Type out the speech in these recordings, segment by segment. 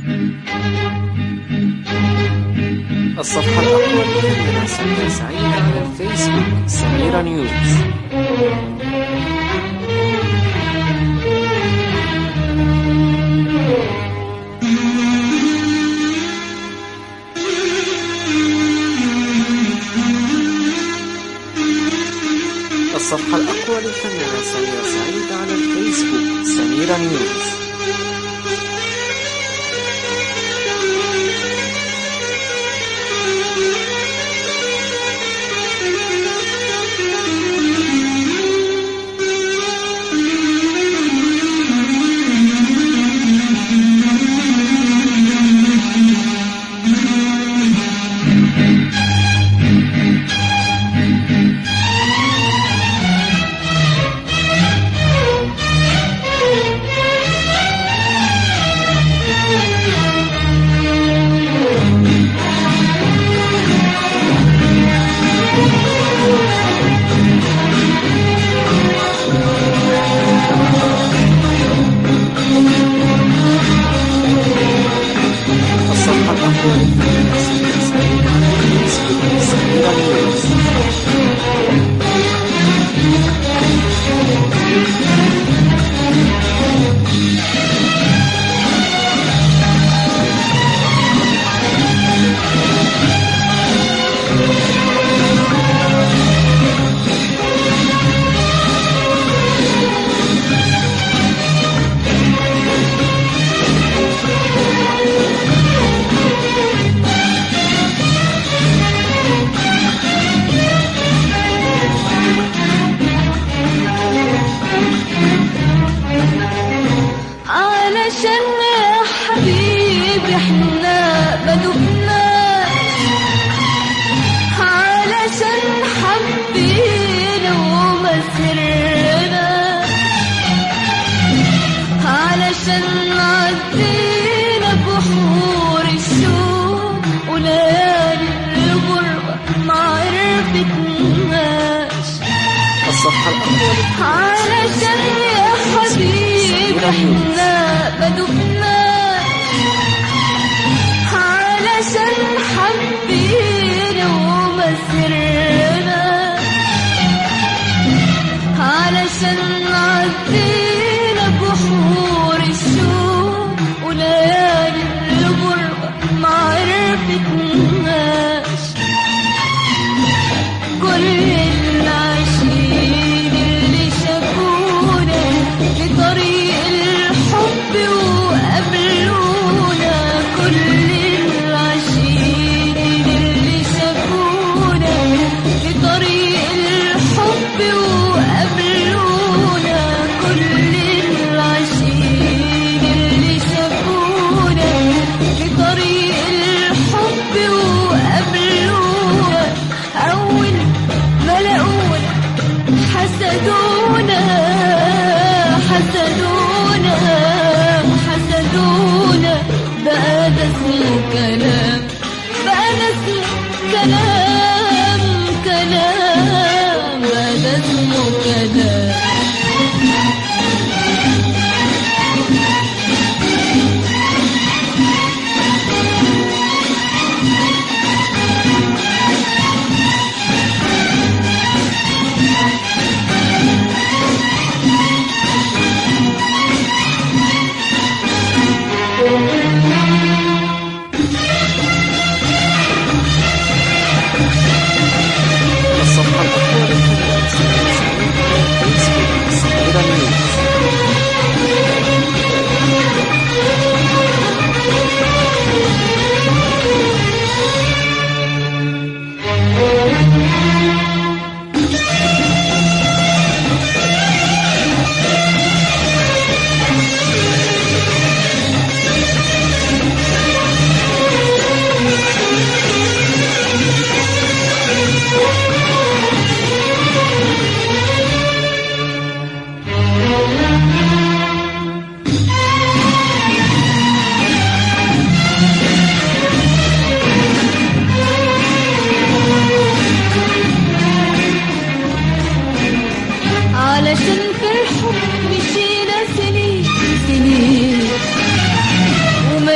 الصفحة الأول لفنانة سميرة سعيد على الفيسبوك سميرة نيوز الصفحة الأقوى للفنانة سميرة سعيد على الفيسبوك سميرة نيوز الصفحة الأقوى للفنانة سميرة سعيد على الفيسبوك سميرة نيوز علشان يا حبيبي احنا ما دبناش علشان حبينا وما سرناش علشان عدينا بحور الشوق وليالي الغربة ما عرفتناش الصفحة الأقوى علشان يا حبيبي احنا ما دبناش علشان حبينا وما سرناش علشان عدينا بحور الشوق وليالي الغربة ما عرفتناش كل العاشقين اللي شافونا في طريق الحب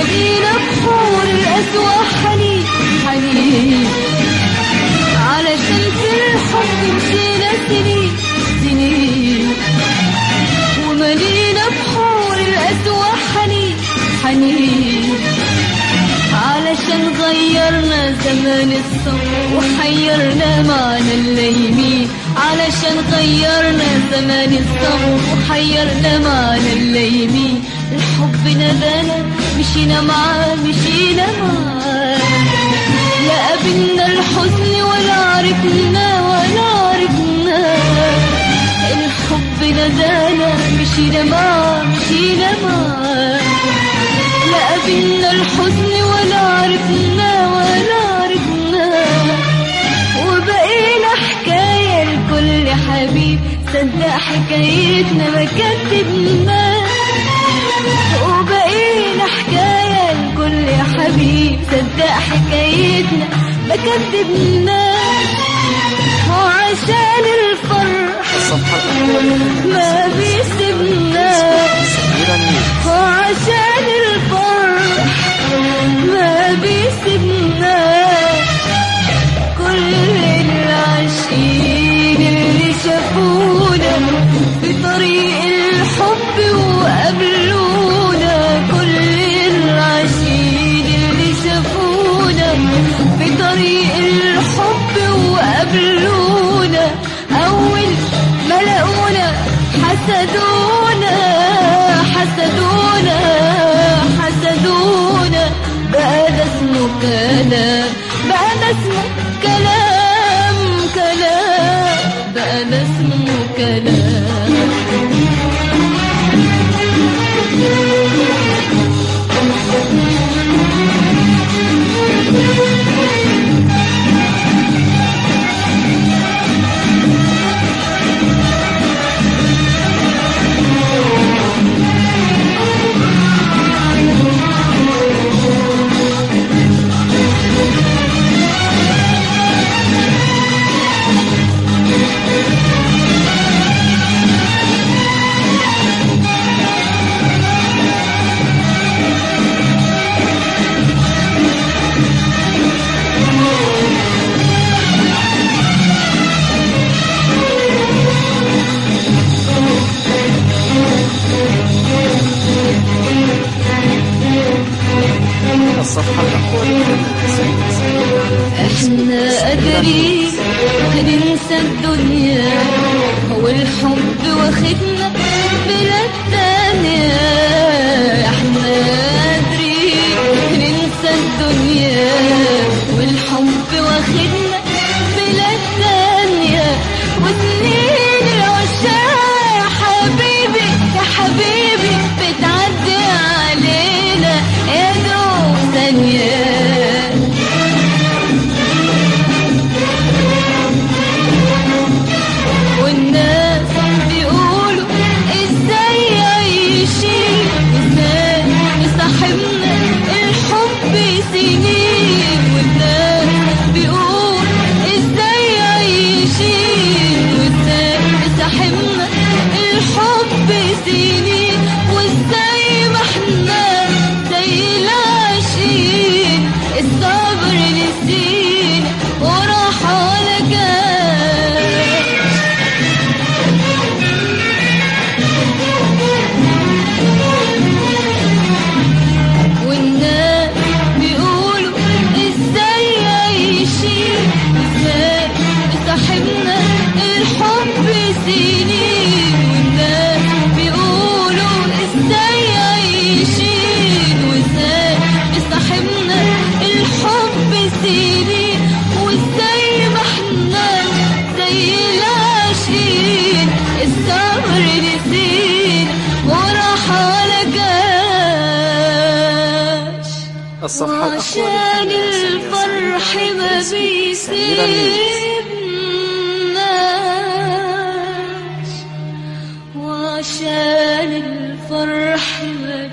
ومدينة بحور الأسوى حنين حنين علشان في الحب مشينا سنين سنين وملينا بحور الأسوى حنين حنين علشان غيرنا زمان الصبر وحيرنا معنى الليمين علشان غيرنا زمان الصبر وحيرنا معنى الليمين الحب ندانا مشينا معاه مشينا معاه لا قابلنا الحزن ولا عرفنا ولا عرفنا الحب ندانا مشينا معاه مشينا معاه لا قابلنا الحزن ولا عرفنا ولا عرفنا وبقينا حكاية لكل حبيب صدق حكايتنا ما كتبنا وبقينا حكاية لكل حبيب صدق حكايتنا ما كتبنا وعشان الفرح الصفحة الأخيرة ما بيسيبنا سميرة نيل وعشان الفرح ما بيسيبنا كل العاشقين اللي شافونا في طريق الحب وقابلونا كل العاشقين اللي شافونا في طريق الحب وقابلونا أول ما لقونا حسدونا حسدونا حسدونا بقى ده اسمه كلام بقى ده اسمه كلام كلام بقى ده اسمه كلام الصفحة الأخيرة احنا قادرين هننسى الدنيا هو الحب واخدنا بلاد تانية احنا قادرين هننسى الدنيا والحب واخدنا بلاد تانية وسنين العشاق يا حبيبي يا حبيبي بتعدي علينا يا دوب ثانية والناس بيقولوا ازاي عايشين ازاي مصاحبنا الحب سنين والناس بيقول ازاي عايشين وازاي مصاحبنا الحب سنين وازاي ما احنا زي العاشقين الصبر نسينا وراح ولا جاش والناس بيقولوا ازاي عايشين ازاي صاحبنا الحب سنين والناس بيقولوا ازاي عايشين وازاي صاحبنا الحب سنين وازاي ما احنا زي العاشقين الصبر نسينا وراح ولا جاش الصفحة وعشان الأخيرة الفرح ما سميرة نيل بيسيبناش وعشان الفرح ما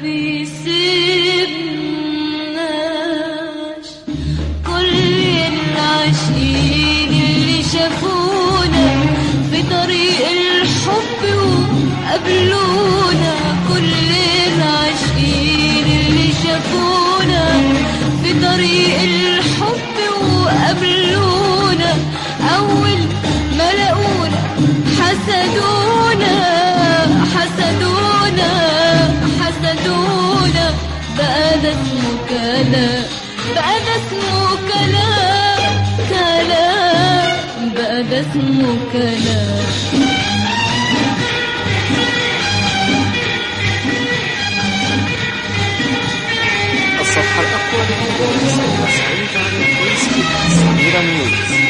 بيسيبناش كل العاشقين اللي شافونا في طريق الحب وقابلونا كل العاشقين اللي شافونا بقى ده اسمه كلام بقى ده اسمه كلام كلام بقى ده اسمه كلام الصفحة الأقوى للمدرس سعيد على الفيسبوك سميرة نيوز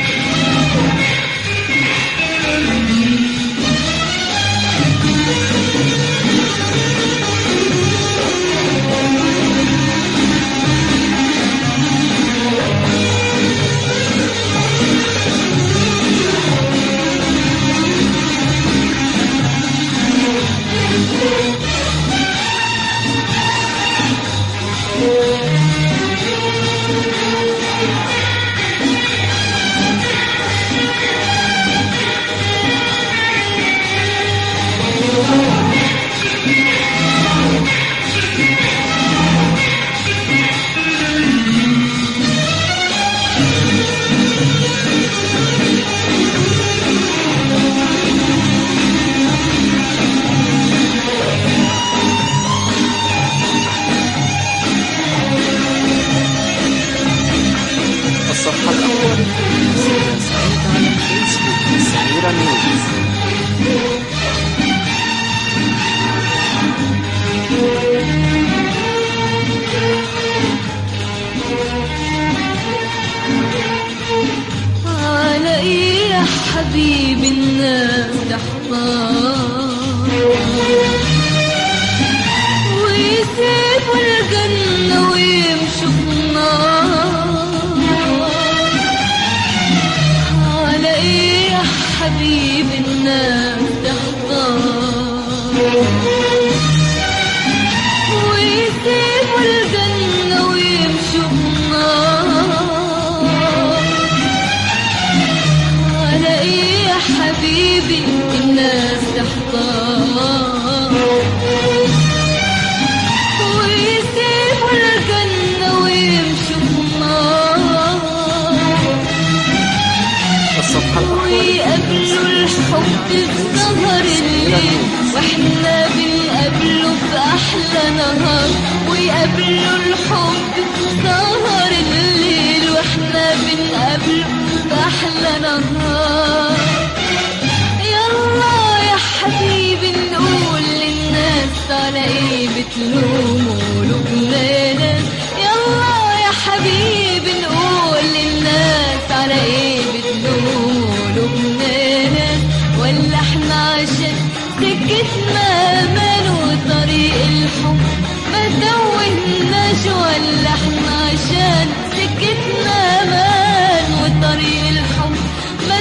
الصفحة الأقوى للمدرس سعيد على الفيسبوك سميرة نيوز على ايه يا حبيبي الناس تحضر ويسيبوا الجنة ويمشوا في النار على ايه يا حبيبي الناس تحضر ويسيبوا الجنة ويمشوا في النار على ايه يا حبيبي الناس تحضر ويسيبوا الجنة ويمشوا في النار الصفحة الأقوى ويقابلوا الحب في سهر الليل واحنا بنقابله في احلى نهار ويقابلوا الحب في سهر الليل واحنا بنقابله في احلى نهار يلا يا حبيبي نقول للناس على ايه بتلوموا قلوبنا يلا يا حبيبي نقول للناس على ايه بتلوموا قلوبنا ولا احنا عشان سكتنا مال وطريق الحب ما توهناش ولا احنا عشان سكتنا مال وطريق الحب ما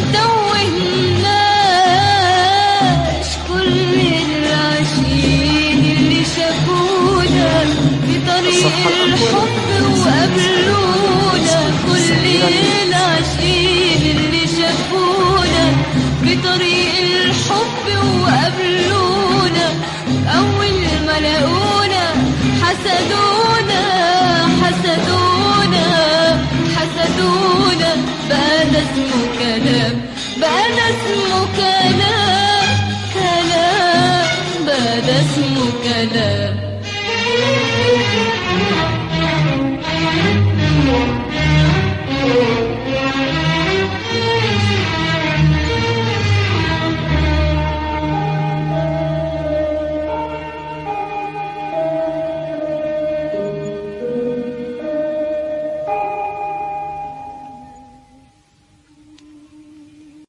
توهناش كل العاشقين اللي شافونا في طريق الحب وقابلونا كل العاشقين اللي شافونا في طريق الحب وقابلونا أول ما لقونا حسدونا حسدونا حسدونا بقى ده اسمه كلام بقى ده اسمه كلام كلام بقى ده اسمه كلام